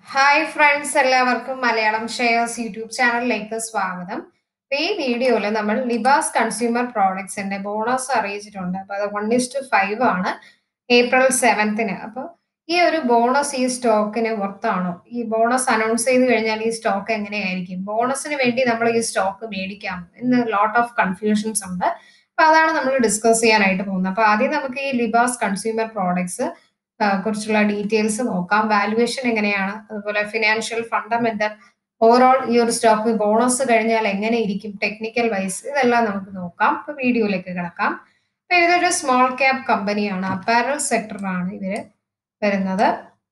hi friends എല്ലാവർക്കും Malayalam shares YouTube ചാനലിലേക്ക് സ്വാഗതം അപ്പൊ ഈ വീഡിയോയിൽ നമ്മൾ ലിബാസ് കൺസ്യൂമർ പ്രോഡക്ട്സിന്റെ ബോണസ് അറിയിച്ചിട്ടുണ്ട് അപ്പൊ അത് വൺ ഇസ് ടു ഫൈവ് ആണ് ഏപ്രിൽ സെവൻത്തിന് അപ്പൊ ഈ ഒരു ബോണസ് ഈ സ്റ്റോക്കിന് വർത്താണോ ഈ ബോണസ് അനൗൺസ് ചെയ്ത് കഴിഞ്ഞാൽ ഈ സ്റ്റോക്ക് എങ്ങനെയായിരിക്കും ബോണസിന് വേണ്ടി നമ്മൾ ഈ സ്റ്റോക്ക് മേടിക്കാം ഇന്ന് ലോട്ട് ഓഫ് കൺഫ്യൂഷൻസ് ഉണ്ട് അപ്പൊ അതാണ് നമ്മൾ ഡിസ്കസ് ചെയ്യാനായിട്ട് പോകുന്നത് അപ്പൊ ആദ്യം നമുക്ക് ഈ ലിബാസ് കൺസ്യൂമർ പ്രോഡക്ട്സ് കുറിച്ചുള്ള ഡീറ്റെയിൽസ് നോക്കാം വാലുവേഷൻ എങ്ങനെയാണ് അതുപോലെ ഫിനാൻഷ്യൽ ഫണ്ടമെന്റൽ ഓവറോൾ ഈ ഒരു സ്റ്റോക്ക് ബോണസ് കഴിഞ്ഞാൽ എങ്ങനെ ഇരിക്കും ടെക്നിക്കൽ വൈസ് ഇതെല്ലാം നമുക്ക് നോക്കാം ഇപ്പൊ വീഡിയോയിലേക്ക് കിടക്കാം അപ്പൊ ഇതൊരു സ്മോൾ ക്യാപ് കമ്പനിയാണ് അപ്പാരൽ സെക്ടറാണ് ഇവര് വരുന്നത്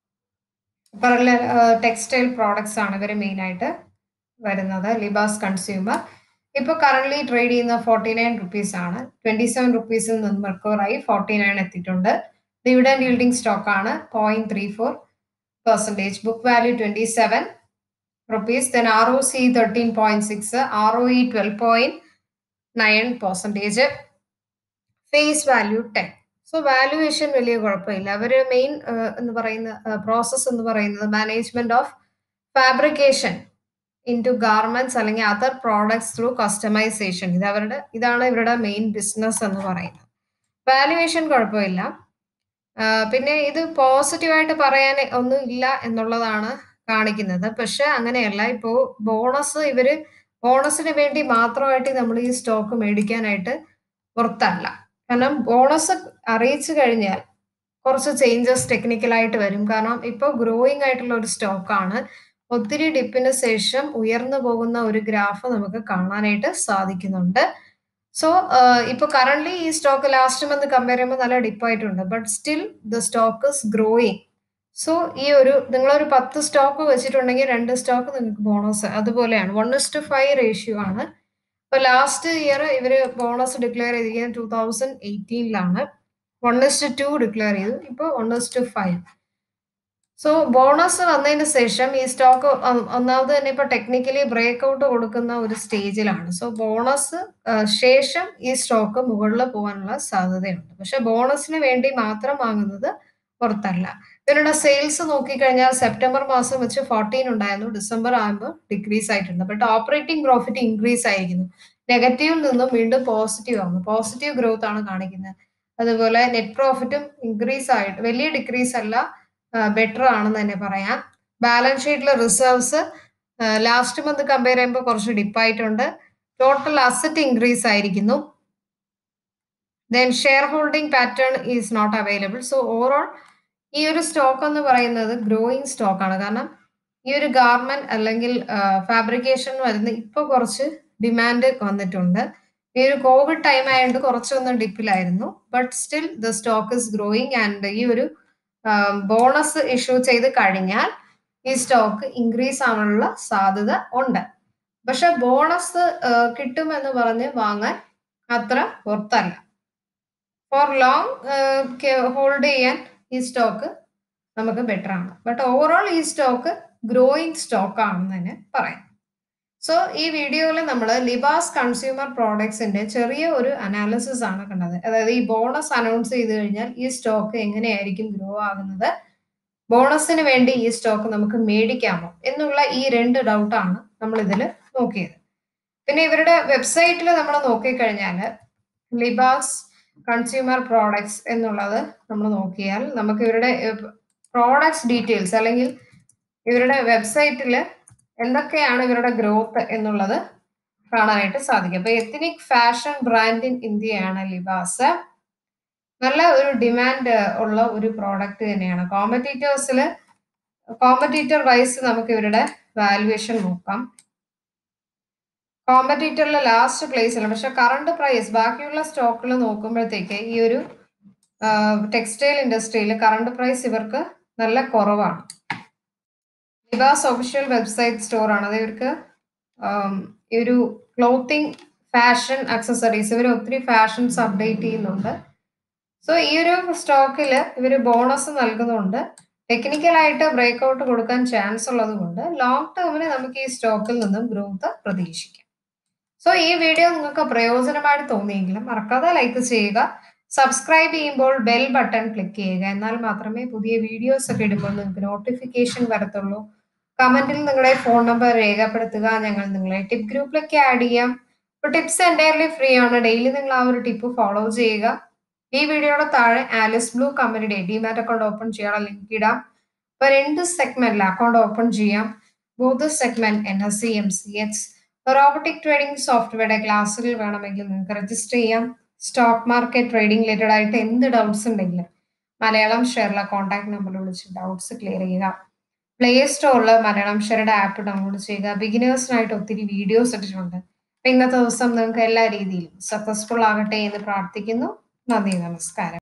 ടെക്സ്റ്റൈൽ പ്രോഡക്ട്സ് ആണ് ഇവർ മെയിൻ ആയിട്ട് വരുന്നത് ലിബാസ് കൺസ്യൂമർ ഇപ്പൊ കറന്റ് ട്രേഡ് ചെയ്യുന്ന ഫോർട്ടി നയൻ റുപ്പീസ് ആണ് ട്വന്റി സെവൻ റുപ്പീസിൽ നിന്ന് റിക്കവറായി ഫോർട്ടി നയൻ എത്തിയിട്ടുണ്ട് ഡിവിഡൻഡ് yielding സ്റ്റോക്ക് ആണ് point three four percentage book value twenty seven rupees then R O C thirteen point six R O E twelve point nine percentage face value ten so valuation വലിയ കുഴപ്പമില്ല അവർ main എന്ന് പറയുന്ന process എന്ന് പറയുന്നത് management of fabrication into garments അല്ലെങ്കിൽ other products through customisation ഇത് അവരുടെ ഇതാണ് ഇവരുടെ മെയിൻ ബിസിനസ് എന്ന് പറയുന്നത് വാല്യുവേഷൻ കുഴപ്പമില്ല പിന്നെ ഇത് പോസിറ്റീവായിട്ട് പറയാൻ ഒന്നും ഇല്ല എന്നുള്ളതാണ് കാണിക്കുന്നത് പക്ഷെ അങ്ങനെയല്ല ഇപ്പോൾ ബോണസ് ഇവര് ബോണസിന് വേണ്ടി മാത്രമായിട്ട് നമ്മൾ ഈ സ്റ്റോക്ക് മേടിക്കാനായിട്ട് പുറത്തല്ല കാരണം ബോണസ് അറിയിച്ചു കഴിഞ്ഞാൽ കുറച്ച് ചേഞ്ചസ് ടെക്നിക്കലായിട്ട് വരും കാരണം ഇപ്പോൾ ഗ്രോയിങ് ആയിട്ടുള്ള ഒരു സ്റ്റോക്കാണ് ഒത്തിരി ഡിപ്പിന് ശേഷം ഉയർന്നു പോകുന്ന ഒരു ഗ്രാഫ് നമുക്ക് കാണാനായിട്ട് സാധിക്കുന്നുണ്ട് സോ ഇപ്പൊ കറന്റ് ഈ സ്റ്റോക്ക് ലാസ്റ്റ് മന്ത് കമ്പയർ ചെയ്യുമ്പോൾ നല്ല ഡിപ്പായിട്ടുണ്ട് but still the stock is growing so ഈ ഒരു നിങ്ങളൊരു പത്ത് സ്റ്റോക്ക് വെച്ചിട്ടുണ്ടെങ്കിൽ രണ്ട് സ്റ്റോക്ക് നിങ്ങൾക്ക് ബോണസ് അതുപോലെയാണ് one is to five ratio ആണ് ഇപ്പൊ ലാസ്റ്റ് ഇയർ ഇവര് ബോണസ് ഡിക്ലെയർ ചെയ്തിരിക്കുന്നത് ടൂ തൗസൻഡ് എയ്റ്റീനിലാണ് വൺ ഇസ് ടു ഡിക്ലെയർ ചെയ്തു ഇപ്പോൾ one is to five so bonus വന്നതിന് ശേഷം ഈ സ്റ്റോക്ക് ഒന്നാമത് തന്നെ ഇപ്പൊ ടെക്നിക്കലി ബ്രേക്ക് ഔട്ട് കൊടുക്കുന്ന ഒരു സ്റ്റേജിലാണ് സോ ബോണസ് ശേഷം ഈ സ്റ്റോക്ക് മുകളിൽ പോകാനുള്ള സാധ്യതയുണ്ട് പക്ഷെ ബോണസിന് വേണ്ടി മാത്രം വാങ്ങുന്നത് പുറത്തല്ല ഇവരുടെ സെയിൽസ് നോക്കിക്കഴിഞ്ഞാൽ സെപ്റ്റംബർ മാസം വെച്ച് ഫോർട്ടീൻ ഉണ്ടായിരുന്നു ഡിസംബർ ആകുമ്പോൾ ഡിക്രീസ് ആയിട്ടുണ്ട് ബട്ട് ഓപ്പറേറ്റിംഗ് പ്രോഫിറ്റ് ഇൻക്രീസ് ആയിരിക്കുന്നു നെഗറ്റീവിൽ നിന്നും വീണ്ടും പോസിറ്റീവ് ആകുന്നു പോസിറ്റീവ് ഗ്രോത്ത് ആണ് കാണിക്കുന്നത് അതുപോലെ നെറ്റ് പ്രോഫിറ്റും ഇൻക്രീസ് ആയിട്ട് വലിയ ഡിക്രീസ് അല്ല ബെറ്റർ ആണെന്ന് തന്നെ പറയാം ബാലൻസ് ഷീറ്റിലെ റിസർവ്സ് ലാസ്റ്റ് മന്ത് കമ്പയർ ചെയ്യുമ്പോൾ കുറച്ച് ഡിപ്പായിട്ടുണ്ട് ടോട്ടൽ അസറ്റ് ഇൻക്രീസ് ആയിരിക്കുന്നു then shareholding pattern is not available so overall ഈ ഒരു സ്റ്റോക്ക് എന്ന് പറയുന്നത് ഗ്രോയിങ് സ്റ്റോക്ക് ആണ് കാരണം ഈ ഒരു ഗാർമെന്റ് അല്ലെങ്കിൽ ഫാബ്രിക്കേഷൻ വരുന്ന ഇപ്പോൾ കുറച്ച് ഡിമാൻഡ് വന്നിട്ടുണ്ട് ഈ ഒരു കോവിഡ് ടൈം ആയതുകൊണ്ട് കുറച്ചൊന്ന് ഡിപ്പിലായിരുന്നു but still the stock is growing and ഈ ഒരു ബോണസ് ഇഷ്യൂ ചെയ്ത് കഴിഞ്ഞാൽ ഈ സ്റ്റോക്ക് ഇൻക്രീസ് ആവാനുള്ള സാധ്യത ഉണ്ട് പക്ഷെ ബോണസ് കിട്ടുമെന്ന് പറഞ്ഞ് വാങ്ങാൻ അത്ര പുറത്തല്ല ഫോർ ലോങ് ഹോൾഡ് ചെയ്യാൻ ഈ സ്റ്റോക്ക് നമുക്ക് ബെറ്റർ ആണ് ബട്ട് ഓവറോൾ ഈ സ്റ്റോക്ക് ഗ്രോയിങ് സ്റ്റോക്ക് ആണെന്ന് തന്നെ പറയാം സോ ഈ വീഡിയോയിൽ നമ്മൾ ലിബാസ് കൺസ്യൂമർ പ്രോഡക്ട്സിന്റെ ചെറിയ ഒരു അനാലിസിസ് ആണ് കണ്ടത് അതായത് ഈ ബോണസ് അനൗൺസ് ചെയ്ത് കഴിഞ്ഞാൽ ഈ സ്റ്റോക്ക് എങ്ങനെയായിരിക്കും ഗ്രോ ആകുന്നത് ബോണസിന് വേണ്ടി ഈ സ്റ്റോക്ക് നമുക്ക് മേടിക്കാമോ എന്നുള്ള ഈ രണ്ട് ഡൗട്ടാണ് നമ്മൾ ഇതിൽ നോക്കിയത് പിന്നെ ഇവരുടെ വെബ്സൈറ്റിൽ നമ്മൾ നോക്കിക്കഴിഞ്ഞാൽ ലിബാസ് കൺസ്യൂമർ പ്രോഡക്ട്സ് എന്നുള്ളത് നമ്മൾ നോക്കിയാൽ നമുക്ക് ഇവരുടെ പ്രോഡക്ട്സ് ഡീറ്റെയിൽസ് അല്ലെങ്കിൽ ഇവരുടെ വെബ്സൈറ്റിൽ എന്തൊക്കെയാണ് ഇവരുടെ ഗ്രോത്ത് എന്നുള്ളത് കാണാനായിട്ട് സാധിക്കും അപ്പൊ എത്തനിക് ഫാഷൻ ബ്രാൻഡ് ഇൻ ഇന്ത്യയാണ് ലിബാസ് നല്ല ഒരു ഡിമാൻഡ് ഉള്ള ഒരു പ്രോഡക്റ്റ് തന്നെയാണ് കോമ്പറ്റീറ്റേഴ്സിൽ കോമ്പറ്റീറ്റർ വൈസ് നമുക്ക് ഇവരുടെ വാല്യുവേഷൻ നോക്കാം കോമ്പറ്റീറ്ററിലെ ലാസ്റ്റ് പ്ലേസിൽ പക്ഷെ കറണ്ട് പ്രൈസ് ബാക്കിയുള്ള സ്റ്റോക്കിൽ നോക്കുമ്പോഴത്തേക്ക് ഈ ഒരു ടെക്സ്റ്റൈൽ ഇൻഡസ്ട്രിയിൽ കറണ്ട് പ്രൈസ് ഇവർക്ക് നല്ല കുറവാണ് ലിബാസ് ഒഫീഷ്യൽ വെബ്സൈറ്റ് സ്റ്റോർ ആണ് അത് ഇവർക്ക് ഈ ഒരു ക്ലോത്തിങ് ഫാഷൻ അക്സസറീസ് ഇവർ ഒത്തിരി ഫാഷൻസ് അപ്ഡേറ്റ് ചെയ്യുന്നുണ്ട് സോ ഈ ഒരു സ്റ്റോക്കിൽ ഇവർ ബോണസ് നൽകുന്നുണ്ട് ടെക്നിക്കലായിട്ട് ബ്രേക്ക് ഔട്ട് കൊടുക്കാൻ ചാൻസ് ഉള്ളത് കൊണ്ട് ലോങ് ടേമിന് നമുക്ക് ഈ സ്റ്റോക്കിൽ നിന്നും ഗ്രോത്ത് പ്രതീക്ഷിക്കാം സോ ഈ വീഡിയോ നിങ്ങൾക്ക് പ്രയോജനമായിട്ട് തോന്നിയെങ്കിലും മറക്കാതെ ലൈക്ക് ചെയ്യുക സബ്സ്ക്രൈബ് ചെയ്യുമ്പോൾ ബെൽ ബട്ടൺ ക്ലിക്ക് ചെയ്യുക എന്നാൽ മാത്രമേ പുതിയ വീഡിയോസ് ഒക്കെ ഇടുമ്പോൾ നിങ്ങൾക്ക് നോട്ടിഫിക്കേഷൻ വരത്തുള്ളൂ കമന്റിൽ നിങ്ങളുടെ ഫോൺ നമ്പർ രേഖപ്പെടുത്തുക ഞങ്ങൾ നിങ്ങളെ ടിപ്പ് ഗ്രൂപ്പിലേക്ക് ആഡ് ചെയ്യാം ഇപ്പൊ ടിപ്സ് എൻറ്റയർലി ഫ്രീ ആണ് ഡെയിലി നിങ്ങൾ ആ ഒരു ടിപ്പ് ഫോളോ ചെയ്യുക ഈ വീഡിയോയുടെ താഴെ ആലിസ് ബ്ലൂ കമ്പനിയുടെ ഡിമാറ്റ് അക്കൗണ്ട് ഓപ്പൺ ചെയ്യാനുള്ള ലിങ്ക് ഇടാം അപ്പൊ രണ്ട് സെഗ്മെന്റിൽ അക്കൗണ്ട് ഓപ്പൺ ചെയ്യാം both segment N S E M C X robotic trading സോഫ്റ്റ്വെയറുടെ ക്ലാസ്സുകൾ വേണമെങ്കിൽ നിങ്ങൾക്ക് രജിസ്റ്റർ ചെയ്യാം സ്റ്റോക്ക് മാർക്കറ്റ് ട്രേഡിംഗ് റിലേറ്റഡ് ആയിട്ട് എന്ത് ഡൗട്ട്സ് ഉണ്ടെങ്കിലും മലയാളം ഷെയറിലെ കോൺടാക്ട് നമ്പറിൽ വിളിച്ച് ഡൗട്ട്സ് ക്ലിയർ ചെയ്യുക പ്ലേ സ്റ്റോറിൽ മലയാളം ഷെയറുടെ ആപ്പ് ഡൗൺലോഡ് ചെയ്യുക ബിഗിനേഴ്സിനായിട്ട് ഒത്തിരി വീഡിയോസ് ഇട്ടിട്ടുണ്ട് അപ്പൊ ഇന്നത്തെ ദിവസം നിങ്ങൾക്ക് എല്ലാ രീതിയിലും സക്സസ്ഫുൾ ആകട്ടെ എന്ന് പ്രാർത്ഥിക്കുന്നു നന്ദി നമസ്കാരം